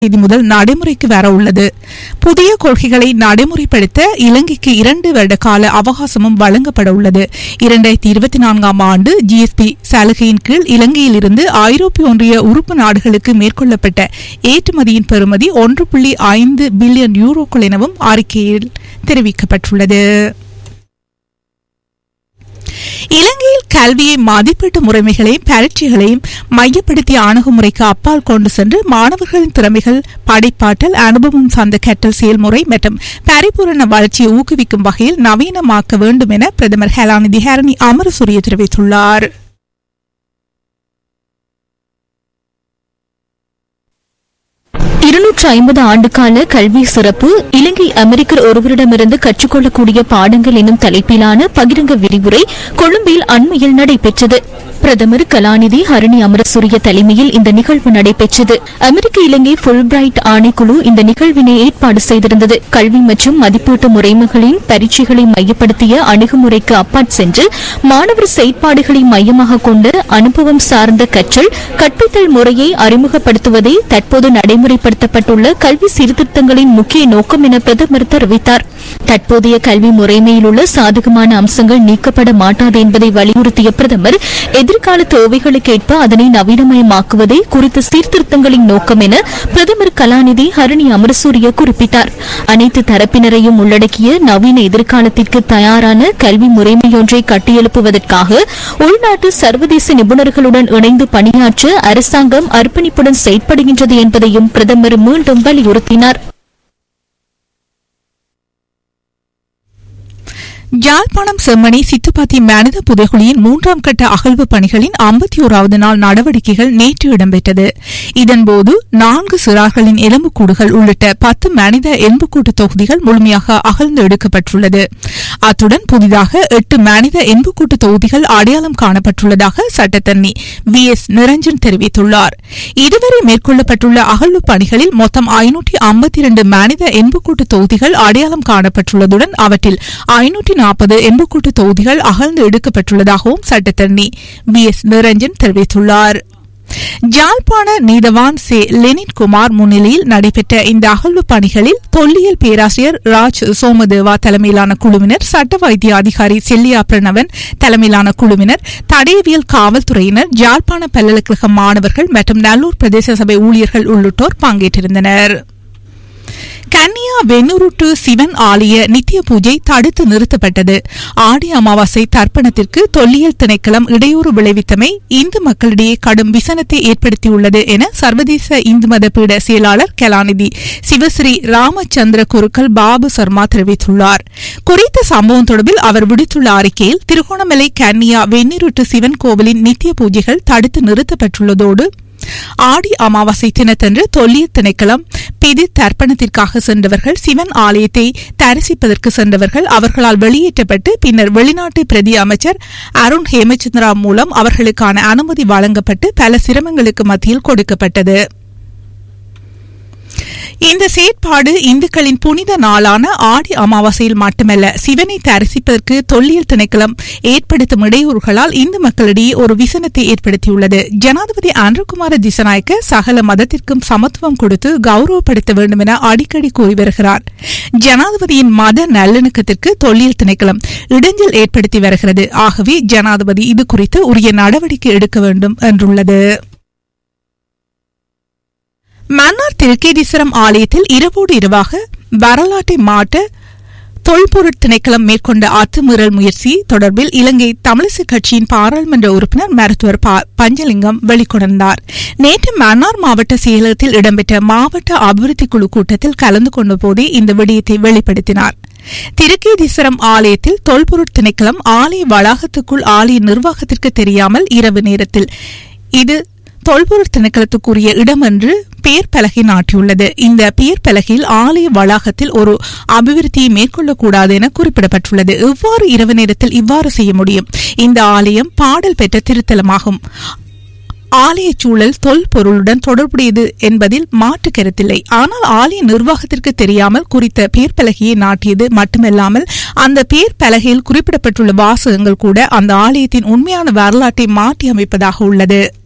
தேதி முதல் நடைமுறைக்கு வர உள்ளது புதிய கொள்கைகளை நடைமுறைப்படுத்த இலங்கைக்கு இரண்டு வருட கால அவகாசமும் வழங்கப்பட உள்ளது இரண்டாயிரத்தி இருபத்தி நான்காம் ஆண்டு ஜிஎஸ்பி சலுகையின் கீழ் இலங்கையிலிருந்து ஐரோப்பிய ஒன்றிய உறுப்பு நாடுகளுக்கு மேற்கொள்ளப்பட்ட ஏற்றுமதியின் பெறுமதி ஒன்று புள்ளி ஐந்து பில்லியன் யூரோக்கள் எனவும் அறிக்கையில் தெரிவிக்கப்பட்டுள்ளது இலங்கையில் கல்வியை மதிப்பீட்டு முறைமைகளையும் பரீட்சைகளையும் மையப்படுத்திய அணுகுமுறைக்கு அப்பால் கொண்டு சென்று மாணவர்களின் திறமைகள் படைப்பாற்றல் அனுபவம் சார்ந்த கற்றல் செயல்முறை மற்றும் பரிபூரண வளர்ச்சியை ஊக்குவிக்கும் வகையில் நவீனமாக்க வேண்டும் என பிரதமர் ஹலாநிதி ஹரணி அமரசூரிய தெரிவித்துள்ளார் இருநூற்று ஐம்பது ஆண்டுகால கல்வி சிறப்பு இலங்கை அமெரிக்கர் ஒருவரிடமிருந்து கற்றுக்கொள்ளக்கூடிய பாடங்கள் எனும் தலைப்பிலான பகிரங்க விரிவுரை கொழும்பில் அண்மையில் நடைபெற்றது பிரதமர் கலாநிதி ஹரணி அமரசூரிய தலைமையில் இந்த நிகழ்வு நடைபெற்றது அமெரிக்க இலங்கை ஃபுல்பிரைட் ஆணைக்குழு இந்த நிகழ்வினை ஏற்பாடு செய்திருந்தது கல்வி மற்றும் மதிப்பீட்டு முறைமைகளின் பரீட்சைகளை மையப்படுத்திய அணுகுமுறைக்கு அப்பாற் சென்று மாணவர் செயற்பாடுகளை மையமாக கொண்டு அனுபவம் சார்ந்த கற்றல் கற்பித்தல் முறையை அறிமுகப்படுத்துவதே தற்போது நடைமுறைப்படுத்தப்பட்டுள்ள கல்வி சீர்திருத்தங்களின் முக்கிய நோக்கம் என பிரதமர் தெரிவித்தார் தற்போதைய கல்வி முறைமையில் உள்ள சாதகமான அம்சங்கள் நீக்கப்பட மாட்டாது என்பதை வலியுறுத்திய பிரதமர் எதிர்கால தேவைகளுக்கேற்ப அதனை நவீனமயமாக்குவதே குறித்த சீர்திருத்தங்களின் நோக்கம் என பிரதமர் கலாநிதி ஹரணி அமரசூரிய குறிப்பிட்டார் அனைத்து தரப்பினரையும் உள்ளடக்கிய நவீன எதிர்காலத்திற்கு தயாரான கல்வி முறைமையொன்றை கட்டியெழுப்புவதற்காக உள்நாட்டு சர்வதேச நிபுணர்களுடன் இணைந்து பணியாற்ற அரசாங்கம் அர்ப்பணிப்புடன் செயற்படுகின்றது என்பதையும் பிரதமர் மீண்டும் வலியுறுத்தினார் யாழ்ப்பாணம் செம்மணி சித்துப்பாத்தி மனித புதைகுழியின் மூன்றாம் கட்ட அகழ்வு பணிகளின் ஐம்பத்தி ஓராவது நாள் நடவடிக்கைகள் நேற்று இடம்பெற்றது இதன்போது நான்கு சிறார்களின் எலும்புக்கூடுகள் உள்ளிட்ட பத்து மனித எலும்புக்கூட்டு தொகுதிகள் முழுமையாக அகழ்ந்து எடுக்கப்பட்டுள்ளது அத்துடன் புதிதாக எட்டு மனித எலும்புக்கூட்டு தொகுதிகள் அடையாளம் காணப்பட்டுள்ளதாக சட்டத்தண்ணி வி எஸ் நிரஞ்சன் தெரிவித்துள்ளார் இதுவரை மேற்கொள்ளப்பட்டுள்ள அகழ்வு பணிகளில் மொத்தம் ஐநூற்றி ஐம்பத்தி இரண்டு மனித எலும்புக்கூட்டு தொகுதிகள் அடையாளம் காணப்பட்டுள்ளதுடன் அவற்றில் ஐநூற்றி நாற்பது எண்புக்கூட்டு தொகுதிகள் அகழ்ந்து எடுக்கப்பட்டுள்ளதாகவும் சட்டத்தரணி வி எஸ் நிரஞ்சன் தெரிவித்துள்ளார் ஜாழ்ப்பாண நீதவான் சே லெனின் குமார் முன்னிலையில் நடைபெற்ற இந்த அகழ்வு பணிகளில் தொல்லியல் பேராசிரியர் ராஜ் சோமதேவா தலைமையிலான குழுவினர் சட்ட வைத்திய அதிகாரி செல்லியா பிரணவன் தலைமையிலான குழுவினர் தடயவியல் காவல்துறையினர் ஜாழ்ப்பாண பல்கலைக்கழக மாணவர்கள் மற்றும் நல்லூர் பிரதேச சபை ஊழியர்கள் உள்ளிட்டோர் பங்கேற்றிருந்தனர் கன்னியா வெண்ணூருட்டு சிவன் ஆலய நித்திய பூஜை தடுத்து நிறுத்தப்பட்டது ஆடி அமாவாசை தர்ப்பணத்திற்கு தொல்லியல் திணைக்களம் இடையூறு விளைவித்தமை இந்து மக்களிடையே கடும் விசனத்தை ஏற்படுத்தியுள்ளது என சர்வதேச இந்து மத பீட செயலாளர் கலாநிதி சிவஸ்ரீ ராமச்சந்திர குருக்கள் பாபு சர்மா தெரிவித்துள்ளார் குறித்த சம்பவம் தொடர்பில் அவர் விடுத்துள்ள அறிக்கையில் திருகோணமலை கன்னியா வெண்ணீருட்டு சிவன் கோவிலின் நித்திய பூஜைகள் தடுத்து நிறுத்தப்பட்டுள்ளதோடு ஆடி அமாவாசை தினத்தன்று தொல்லியல் திணைக்களம் பிதி தர்ப்பணத்திற்காக சென்றவர்கள் சிவன் ஆலயத்தை தரிசிப்பதற்கு சென்றவர்கள் அவர்களால் வெளியேற்றப்பட்டு பின்னர் வெளிநாட்டு பிரதி அமைச்சர் அருண் ஹேமச்சந்திரா மூலம் அவர்களுக்கான அனுமதி வழங்கப்பட்டு பல சிரமங்களுக்கு மத்தியில் கொடுக்கப்பட்டது இந்த செயற்பாடு இந்துக்களின் புனித நாளான ஆடி அமாவாசையில் மட்டுமல்ல சிவனை தரிசிப்பதற்கு தொல்லியல் திணைக்களம் ஏற்படுத்தும் இடையூறுகளால் இந்து மக்களிடையே ஒரு விசனத்தை ஏற்படுத்தியுள்ளது ஜனாதிபதி அன்ருகுமார திசநாயக்க சகல மதத்திற்கும் சமத்துவம் கொடுத்து கௌரவப்படுத்த வேண்டும் என அடிக்கடி கூறி வருகிறார் ஜனாதிபதியின் மத நல்லிணக்கத்திற்கு தொல்லியல் திணைக்களம் இடைஞ்சல் ஏற்படுத்தி வருகிறது ஆகவே ஜனாதிபதி இது குறித்து உரிய நடவடிக்கை எடுக்க வேண்டும் என்றுள்ளது மன்னார் திருக்கேதீஸ்வரம் ஆலயத்தில் இரவோடு இரவாக வரலாற்றை மாற்ற தொல்பொருட் திணைக்களம் மேற்கொண்ட அத்துமீறல் முயற்சி தொடர்பில் இலங்கை தமிழிசை கட்சியின் பாராளுமன்ற உறுப்பினர் மருத்துவர் ப- பஞ்சலிங்கம் வெளிக்கொணர்ந்தார் நேற்று மன்னார் மாவட்ட செயலகத்தில் இடம்பெற்ற மாவட்ட அபிவிருத்தி குழு கூட்டத்தில் கலந்து கொண்ட போதே இந்த விடயத்தை வெளிப்படுத்தினார் திருக்கேதீஸ்வரம் ஆலயத்தில் தொல்பொருட் திணைக்களம் ஆலய வளாகத்துக்குள் ஆலய நிர்வாகத்திற்கு தெரியாமல் இரவு நேரத்தில் இது தொல்பொருள் திணைக்களத்துக்குரிய இடம் என்று பெயர் பலகை நாட்டியுள்ளது இந்த பெயர் பலகையில் ஆலய வளாகத்தில் ஒரு அபிவிருத்தியை மேற்கொள்ளக்கூடாது என குறிப்பிடப்பட்டுள்ளது எவ்வாறு இரவு நேரத்தில் இவ்வாறு செய்ய முடியும் இந்த ஆலயம் பாடல் பெற்ற திருத்தலமாகும் ஆலய சூழல் தொல்பொருளுடன் தொடர்புடையது என்பதில் மாற்று கருத்தில்லை ஆனால் ஆலய நிர்வாகத்திற்கு தெரியாமல் குறித்த பேர் பலகையை நாட்டியது மட்டுமல்லாமல் அந்த பேர் பலகையில் குறிப்பிடப்பட்டுள்ள வாசகங்கள் கூட அந்த ஆலயத்தின் உண்மையான வரலாற்றை மாற்றி அமைப்பதாக உள்ளது